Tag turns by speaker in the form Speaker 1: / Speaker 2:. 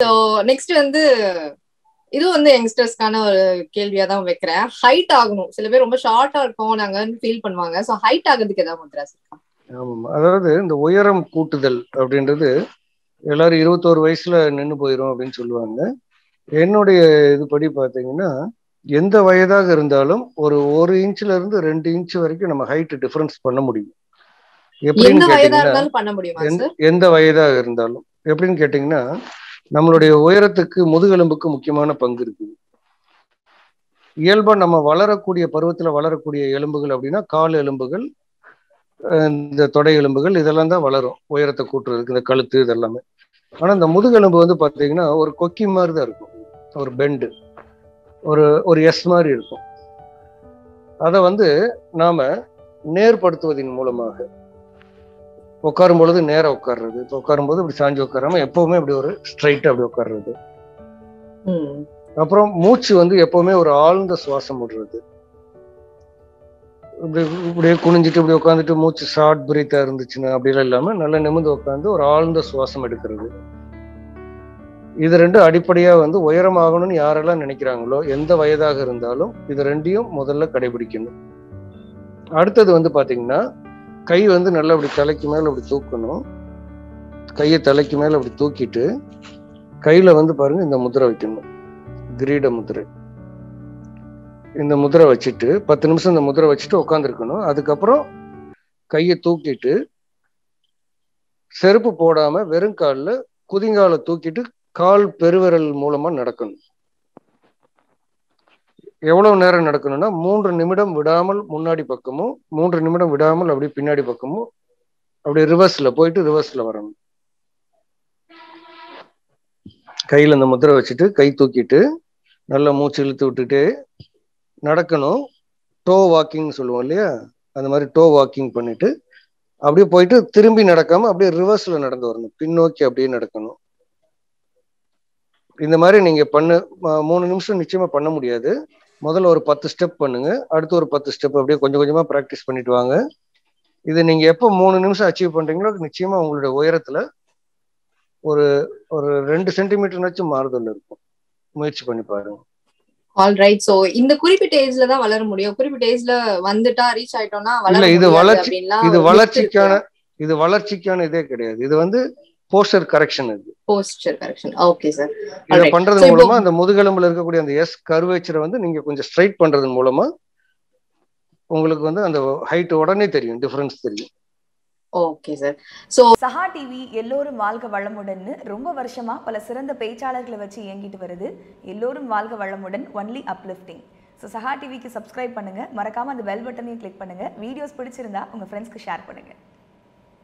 Speaker 1: So next வந்து இது வந்து யங்ஸ்டர்ஸ்க்கான ஒரு கேள்வியா தான் வைக்கிறேன் ஹைட் ஆகணும் சில பேர் ரொம்ப ஷார்ட்டா இருக்கும் நாங்க ஃபீல் பண்ணுவாங்க ஸோ ஹைட் ஆகிறதுக்கு ஏதாவது முத்ராஸ் இருக்கா
Speaker 2: ஆமாம் அதாவது இந்த உயரம் கூட்டுதல் அப்படின்றது எல்லாரும் இருபத்தோரு வயசுல நின்று போயிடும் அப்படின்னு சொல்லுவாங்க என்னுடைய இதுபடி பார்த்தீங்கன்னா எந்த வயதாக இருந்தாலும் ஒரு ஒரு இன்ச்ல இருந்து ரெண்டு இன்ச் வரைக்கும் நம்ம ஹைட் டிஃபரன்ஸ் பண்ண முடியும்
Speaker 1: எந்த
Speaker 2: எப்படின்னு
Speaker 1: வயதா
Speaker 2: கேட்டீங்கன்னா
Speaker 1: இருந்தாலும் பண்ண முடியுமா
Speaker 2: எந்த-
Speaker 1: சார்
Speaker 2: எந்த வயதாக இருந்தாலும் எப்படின்னு கேட்டீங்கன்னா நம்மளுடைய உயரத்துக்கு முதுகெலும்புக்கு முக்கியமான பங்கு இருக்குது இயல்பா நம்ம வளரக்கூடிய பருவத்துல வளரக்கூடிய எலும்புகள் அப்படின்னா கால் எலும்புகள் அஹ் இந்த தொடை எலும்புகள் இதெல்லாம் தான் வளரும் உயரத்தை கூட்டுறதுக்கு இந்த கழுத்து இதெல்லாமே ஆனா இந்த முதுகெலும்பு வந்து பாத்தீங்கன்னா ஒரு கொக்கி மாதிரி தான் இருக்கும் ஒரு பெண்டு ஒரு ஒரு எஸ் மாதிரி இருக்கும் அதை வந்து நாம நேர்படுத்துவதன் மூலமாக உட்காரும் பொழுது நேரா உட்கார்றது இப்போ உட்காரும் போது இப்படி சாஞ்சு உட்காராம எப்பவுமே இப்படி ஒரு ஸ்ட்ரைட்டா அப்படி உட்கார்றது
Speaker 1: ம்
Speaker 2: அப்புறம் மூச்சு வந்து எப்பவுமே ஒரு ஆழ்ந்த சுவாசம் விடுறது இப்படி இப்படியே குனிஞ்சிட்டு இப்படி உட்காந்துட்டு மூச்சு ஷார்ட் பிரீத்தா இருந்துச்சுன்னா அப்படிலாம் இல்லாம நல்லா நிமிர்ந்து உட்காந்து ஒரு ஆழ்ந்த சுவாசம் எடுக்கிறது இது ரெண்டு அடிப்படையா வந்து உயரமாகணும்னு யாரெல்லாம் நினைக்கிறாங்களோ எந்த வயதாக இருந்தாலும் இது ரெண்டையும் முதல்ல கடைபிடிக்கணும் அடுத்தது வந்து பாத்தீங்கன்னா கை வந்து நல்லா அப்படி தலைக்கு மேல அப்படி தூக்கணும் கையை தலைக்கு மேல அப்படி தூக்கிட்டு கையில வந்து பாருங்க இந்த முத்திரை வைக்கணும் கிரீட முத்திரை இந்த முத்திரை வச்சுட்டு பத்து நிமிஷம் இந்த முத்திரை வச்சுட்டு உட்காந்துருக்கணும் அதுக்கப்புறம் கையை தூக்கிட்டு செருப்பு போடாம வெறும் காலில் குதிங்கால தூக்கிட்டு கால் பெருவிரல் மூலமா நடக்கணும் எவ்வளவு நேரம் நடக்கணும்னா மூன்று நிமிடம் விடாமல் முன்னாடி பக்கமும் மூன்று நிமிடம் விடாமல் அப்படியே பின்னாடி பக்கமும் அப்படியே ரிவர்ஸ்ல போயிட்டு ரிவர்ஸ்ல வரணும் கையில இந்த முத்திரை வச்சுட்டு கை தூக்கிட்டு நல்லா மூச்சு இழுத்து விட்டுட்டு நடக்கணும் டோ வாக்கிங் சொல்லுவோம் இல்லையா அந்த மாதிரி டோ வாக்கிங் பண்ணிட்டு அப்படியே போயிட்டு திரும்பி நடக்காம அப்படியே ரிவர்ஸ்ல நடந்து வரணும் பின்னோக்கி அப்படியே நடக்கணும் இந்த மாதிரி நீங்க பண்ண ம- மூணு நிமிஷம் நிச்சயமா பண்ண முடியாது முதல்ல ஒரு பத்து ஸ்டெப் பண்ணுங்க அடுத்து ஒரு பத்து ஸ்டெப் அப்படியே கொஞ்சம் கொஞ்சமா ப்ராக்டிஸ் பண்ணிட்டு வாங்க இது நீங்க எப்போ மூணு நிமிஷம் அச்சீவ் பண்றீங்களோ நிச்சயமா உங்களுடைய உயரத்துல ஒரு ஒரு ரெண்டு சென்டிமீட்டர்னாச்சும் மாறுதல் இருக்கும் முயற்சி பண்ணி பாருங்க
Speaker 1: ஆல் ரைட் சோ இந்த குறிப்பிட்ட ஏஜ்ல தான் வளர முடியும் குறிப்பிட்ட ஏஜ்ல வந்துட்டா ரீச் ஆயிட்டோம்னா வளர
Speaker 2: இல்ல, இது
Speaker 1: முடியாது
Speaker 2: வளர்ச்சி-
Speaker 1: அப்படின்லாம்
Speaker 2: இது
Speaker 1: ஒரு myth
Speaker 2: வளர்ச்சிக்கான
Speaker 1: இருக்கு.
Speaker 2: இது வளர்ச்சிக்கான இதே கிடையாது இது வந்து போஸ்டர் கரெக்ஷன் இது
Speaker 1: போஸ்டர் கரெக்ஷன் ஓகே சார்
Speaker 2: இதை
Speaker 1: Alright.
Speaker 2: பண்றது
Speaker 1: So, இப்போ-
Speaker 2: மூலமா அந்த முதுகெலும்புல இருக்கக்கூடிய அந்த எஸ் கர்வேச்சரை வந்து நீங்க கொஞ்சம் ஸ்ட்ரைட் பண்றது மூலமா உங்களுக்கு வந்து அந்த ஹைட் உடனே தெரியும் டிஃபரன்ஸ் தெரியும்
Speaker 1: okay sir so
Speaker 3: Saha TV எல்லோரும் வாழ்க வளமுடன்னு ரொம்ப வருஷமா பல சிறந்த பேச்சாளர்களை வச்சு இயங்கிட்டு வருது எல்லோரும் வாழ்க வளமுடன் ஒன்லி அப்லிஃப்டிங் ஸோ சஹா டிவிக்கு சப்ஸ்கிரைப் பண்ணுங்க மறக்காம அந்த பெல் பட்டனையும் கிளிக் பண்ணுங்க வீடியோஸ் பிடிச்சிருந்தா உங்க ஃப்ரெண்ட்ஸ்க்கு ஷேர் பண்ணுங்க